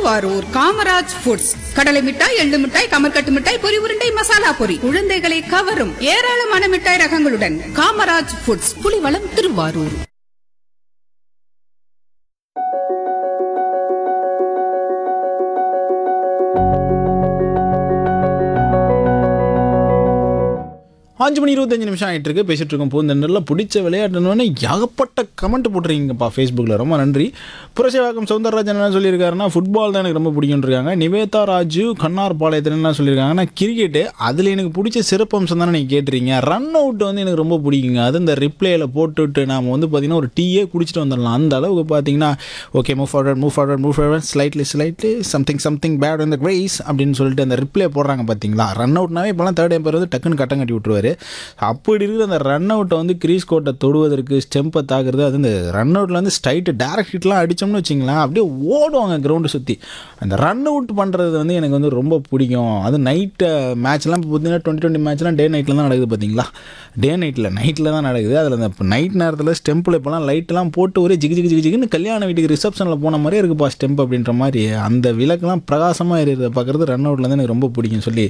Thiruvarur Kamaraj foods கடலை மிட்டாய் எள்ளு மிட்டாய் கமர்கட்டு மிட்டாய் பொரி உருண்டை மசாலா பொரி குழந்தைகளை கவரும் ஏராளமான மிட்டாய் ரகங்களுடன் காமராஜ் ஃபுட்ஸ் புலிவளம் திருவாரூர் அஞ்சு மணி இருபத்தஞ்சு நிமிஷம் ஆகிட்டு இருக்கு பேசிட்டு இருக்கோம் பூந்தெண்டரில் பிடிச்ச விளையாட்டுன்னு ஏகப்பட்ட கமெண்ட் போட்டுருக்கீங்கப்பா ஃபேஸ்புக்கில் ரொம்ப நன்றி புரட்சிவாக்கம் சௌந்தரராஜன் என்ன சொல்லியிருக்காருன்னா ஃபுட்பால் தான் எனக்கு ரொம்ப பிடிக்கும்னு இருக்காங்க நிவேதா ராஜு கண்ணார் பாளையத்தில் என்ன சொல்லியிருக்காங்கன்னா கிரிக்கெட்டு அதில் எனக்கு பிடிச்ச சிறப்பம்சம் தானே நீங்கள் கேட்டுறீங்க ரன் அவுட் வந்து எனக்கு ரொம்ப பிடிக்குங்க அது இந்த ரிப்ளேயில் போட்டுவிட்டு நாம் வந்து பார்த்திங்கன்னா ஒரு டீயே குடிச்சிட்டு வந்துடலாம் அந்த அளவுக்கு பார்த்தீங்கன்னா okay move forward move forward move forward slightly slightly something something bad இந்த கிரேஸ் அப்படின்னு சொல்லிட்டு அந்த ரிப்ளே போடுறாங்க பார்த்தீங்களா ரன் அவுட்னாவே இப்போலாம் தேர்ட் எம்பர் வந்து டக்குன்னு கட்டம் கட்டி விட்டுருவாரு அப்படி இருக்கிற அந்த ரன் அவுட்டை வந்து கிரீஸ் கோட்டை தொடுவதற்கு ஸ்டெம்பை தாக்குறது அது இந்த ரன் அவுட்டில் வந்து ஸ்ட்ரைட்டு டேரக்ட் ஹிட்லாம் அடித்தோம்னு வச்சிங்களேன் அப்படியே ஓடுவாங்க கிரவுண்டை சுற்றி அந்த ரன் அவுட் பண்ணுறது வந்து எனக்கு வந்து ரொம்ப பிடிக்கும் அது நைட்டு மேட்ச்லாம் இப்போ பார்த்தீங்கன்னா டுவெண்ட்டி டுவெண்ட்டி மேட்ச்லாம் டே நைட்டில் தான் நடக்குது பார்த்தீங்களா டே நைட்டில் நைட்டில் தான் நடக்குது அதில் அந்த நைட் நேரத்தில் ஸ்டெம்பில் இப்போலாம் லைட்லாம் போட்டு ஒரே ஜிகு ஜிகு ஜிகு ஜிகுன்னு கல்யாண வீட்டுக்கு ரிசப்ஷனில் போன மாதிரியே இருக்குப்பா ஸ்டெம்ப் அப்படின்ற மாதிரி அந்த விளக்கெல்லாம் பிரகாசமாக எரியறத பார்க்குறது ரன் அவுட்டில் வந்து எனக்கு ரொம்ப பிடிக்கும் சொல்லி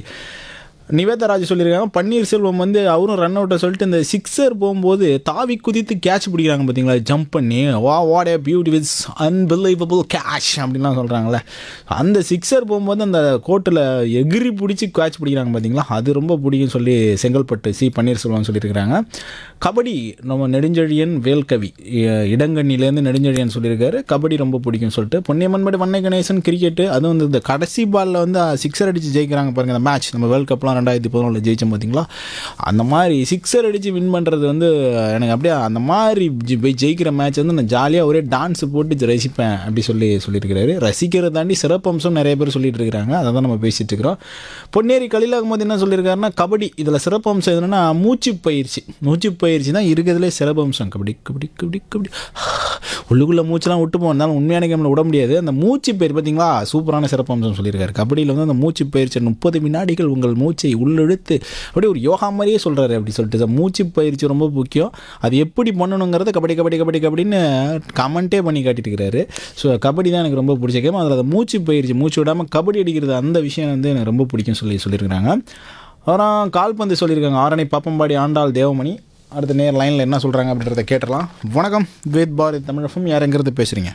நிவேதா ராஜ் சொல்லியிருக்காங்க பன்னீர் செல்வம் வந்து அவரும் ரன் அவுட்டை சொல்லிட்டு இந்த சிக்ஸர் போகும்போது தாவி குதித்து கேட்ச் பிடிக்கிறாங்க பார்த்தீங்களா ஜம்ப் பண்ணி வா what a beauty with unbelievable cash அப்படின்லாம் சொல்கிறாங்களே அந்த சிக்ஸர் போகும்போது அந்த கோர்ட்டில் எகிரி பிடிச்சி கேட்ச் பிடிக்கிறாங்க பார்த்தீங்களா அது ரொம்ப பிடிக்கும் சொல்லி செங்கல்பட்டு சி பன்னீர்செல்வம் சொல்லியிருக்கிறாங்க கபடி நம்ம நெடுஞ்செழியன் வேல்கவி இ- இடங்கண்ணிலேருந்து நெடுஞ்செழியன் சொல்லியிருக்காரு கபடி ரொம்ப பிடிக்கும் சொல்லிட்டு பொன்னியம்மன்படி வண்ணை கணேசன் கிரிக்கெட்டு அதுவும் வந்து இந்த கடைசி பாலில் வந்து சிக்ஸர் அடித்து ஜெயிக்கிறாங்க பாருங்க அந்த மேட்ச் நம்ம வேர்ல்ட் கப்லாம் ரெண்டாயிரத்தி பதினொன்றில் ஜெயிச்சோம் பார்த்தீங்களா அந்த மாதிரி சிக்ஸர் அடித்து வின் பண்ணுறது வந்து எனக்கு அப்படியே அந்த மாதிரி ஜெ- போய் ஜெயிக்கிற மேட்ச் வந்து நான் ஜாலியாக ஒரே டான்ஸ் போட்டு ரசிப்பேன் அப்படி சொல்லி சொல்லியிருக்கிறாரு ரசிக்கிறத தாண்டி சிறப்பம்சம் நிறைய பேர் சொல்லிட்டு இருக்கிறாங்க அதை தான் நம்ம பேசிட்டு இருக்கிறோம் பொன்னேரி கலிலாகும் போது என்ன சொல்லியிருக்காருன்னா கபடி இதில் சிறப்பம்சம் எதுனா மூச்சு பயிற்சி மூச்சு பயிற்சி தான் இருக்கிறதுலே சிறப்பம்சம் கபடி கபடி கபடி கபடி உள்ளுக்குள்ளே மூச்செல்லாம் விட்டு போனாலும் உண்மையான கேமில் விட முடியாது அந்த மூச்சு பயிர் பார்த்தீங்களா சூப்பரான சிறப்பம்சம் சொல்லியிருக்காரு கபடியில் வந்து அந்த மூச்சு பயிற்சி முப்பது வினாடிகள் உங்கள் மூச்சை உள்ளெடுத்து அப்படியே ஒரு யோகா மாதிரியே சொல்கிறாரு அப்படி சொல்லிட்டு அந்த மூச்சு பயிற்சி ரொம்ப முக்கியம் அது எப்படி பண்ணணுங்கிறத கபடி கபடி கபடி கபடின்னு கமெண்ட்டே பண்ணி காட்டிட்டு இருக்கிறாரு ஸோ கபடி தான் எனக்கு ரொம்ப பிடிச்ச கேம் அதில் அந்த மூச்சு பயிற்சி மூச்சு விடாமல் கபடி அடிக்கிறது அந்த விஷயம் வந்து எனக்கு ரொம்ப பிடிக்கும் சொல்லி சொல்லியிருக்கிறாங்க அப்புறம் கால்பந்து சொல்லியிருக்காங்க ஆரணி பாப்பம்பாடி ஆண்டாள் தேவமணி அடுத்த நேர் லைனில் என்ன சொல்கிறாங்க அப்படின்றத கேட்டுடலாம் வணக்கம் வேத் பாரத் தமிழகம் யாருங்கிறது பேசுகிறீங்க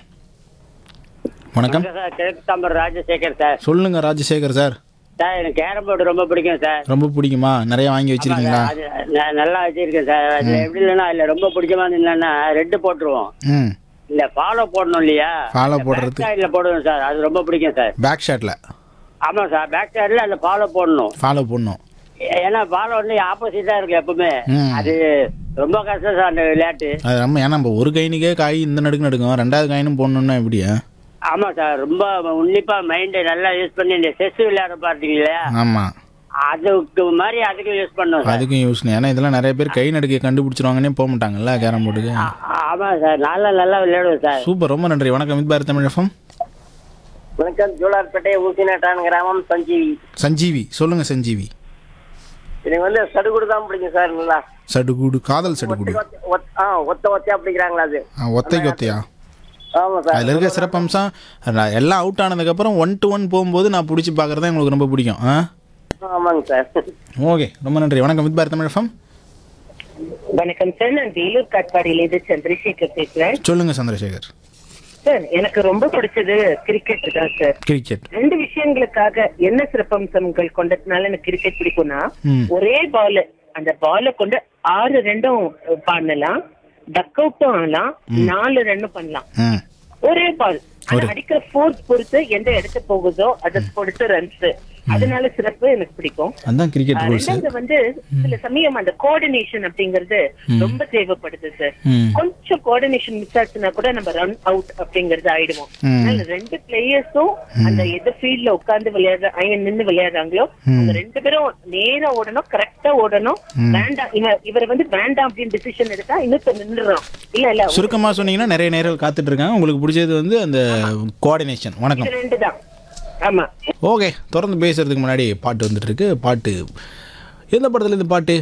வணக்கம் வணக்கம் சார் கிழக்கு தாம்பரம் ராஜசேகர் சார் சொல்லுங்கள் ராஜசேகர் சார் சார் எனக்கு கேரம் போர்டு ரொம்ப பிடிக்கும் சார் ரொம்ப பிடிக்குமா நிறைய வாங்கி வச்சிருக்கீங்களா அது ந- நல்லா வச்சிருக்கேன் சார் அதுல எப்படி இல்லைன்னா அதுல ரொம்ப பிடிச்சமானது இல்லைன்னா ரெட்டு போட்டுருவோம் ம் இல்ல ஃபாலோ போடணும் இல்லையா Follow போடுறது. சைடுல போடுவோம் சார் அது ரொம்ப பிடிக்கும் சார் பேக் ஷாட்டில் ஆமா சார் பேக் சைடுல அந்த ஃபாலோ போடணும் ஃபாலோ பண்ணும் ஏ- ஏன்னா ஃபாலோ வந்து ஆப்போசிட்டா இருக்கு எப்பவுமே ம். அது ரொம்ப கஷ்டம் சார் அந்த விளையாட்டு அது நம்ம ஏன்னா நம்ம ஒரு கைனுக்கே காய் இந்த நடுக்கு நடுக்கும் ரெண்டாவது காயினும் போடணும்னா எப்படியா ஆமா சார் ரொம்ப உன்னிப்பா மைண்டை நல்லா யூஸ் பண்ணி இந்த செஸ் விளையாட பார்த்தீங்களா ஆமாம் அதுக்கு மாதிரி அதுக்கு யூஸ் பண்ணணும் சார் அதுக்கும் யூஸ் ஏன்னா இதெல்லாம் நிறைய பேர் கை நடுக்க கண்டுபிடிச்சிருவாங்கன்னே போக மாட்டாங்கல்ல கேரம் போர்டுக்கு ஆ- ஆமா சார் நல்லா நல்லா விளையாடுவேன் சார் சூப்பர் ரொம்ப நன்றி வணக்கம் வித் பாரத் தமிழ் எஃப்எம் வணக்கம் ஜோலார்பேட்டை ஊசிநாட்டான் கிராமம் சஞ்சீவி சஞ்சீவி சொல்லுங்க சஞ்சீவி எனக்கு வந்து சடுகுடு தான் பிடிக்கும் சார் நல்லா சடுகுடு காதல் சடுகுடு ஒத்த- ஒத்த- ஆ ஒத்த ஒத்தையா பிடிக்கிறாங்களா அது ஆ, ஒத்தைக்கு ஒத்தையா ஆமா சார் அதில் இருக்க சிறப்பம்சம் நான் எல்லாம் அவுட் ஆனதுக்கப்புறம் ஒன் டு ஒன் போகும்போது நான் பிடிச்சி பார்க்குறது தான் உங்களுக்கு ரொம்ப பிடிக்கும் ஆ ஆமாங்க சார் ஓகே ரொம்ப நன்றி வணக்கம் வித் பாரத் தமிழ் எஃப்எம் வணக்கம் சார் நான் வேலூர் காட்பாடியிலேருந்து சந்திரசேகர் பேசுறேன் சொல்லுங்க சந்திரசேகர் சார் எனக்கு ரொம்ப பிடிச்சது கிரிக்கெட் தான் சார் கிரிக்கெட் ரெண்டு விஷயங்களுக்காக என்ன சிறப்பம்சங்கள் கொண்டதுனால எனக்கு கிரிக்கெட் பிடிக்கும்னா ம். ஒரே பால் அந்த பாலை கொண்டு ஆறு ரெண்டும் பண்ணலாம் டக் அவுட்டும் ஆகலாம் நாலு ரன்னும் பண்ணலாம் ம் ஒரே பால் ஆனா அடிக்கிற ஃபோர்ஸ் பொறுத்து எந்த இடத்து போகுதோ அதை பொறுத்து ரன்ஸ் அதனால சிறப்பு எனக்கு பிடிக்கும் அதான் கிரிக்கெட் ஆஹ் ரூல்ஸ் ரெண்டாவது வந்து சில சமயம் அந்த கோஆர்டினேஷன் அப்படிங்கறது ரொம்ப தேவைப்படுது சார் ம் கொஞ்சம் கோஆர்டினேஷன் மிஸ் ஆச்சுன்னா கூட நம்ம ரன் அவுட் அப்படிங்கறது ஆயிடுவோம் ம். அதனால ரெண்டு பிளேயர்ஸும் அந்த எது ஃபீல்ட்ல உட்கார்ந்து விளையாடுற ஐயன் நின்னு விளையாடுறாங்களோ அந்த ரெண்டு பேரும் நேரா ஓடணும் கரெக்டா ஓடணும் வேண்டாம் இவர் இவர் வந்து வேண்டாம் அப்படின்னு டிசிஷன் எடுத்தா இன்னும் நின்றுறோம் இல்ல இல்ல சுருக்கமாக சொன்னீங்கன்னா நிறைய நேரம் காத்துட்டு இருக்காங்க உங்களுக்கு பிடிச்சது வந்து அந்த கோஆர்டினேஷன் வணக்கம் இது ரெண்டு தான் ஆமா ஓகே தொடர்ந்து பேசுறதுக்கு முன்னாடி பாட்டு வந்துட்டு இருக்கு பாட்டு எந்த படத்துல இந்த பாட்டு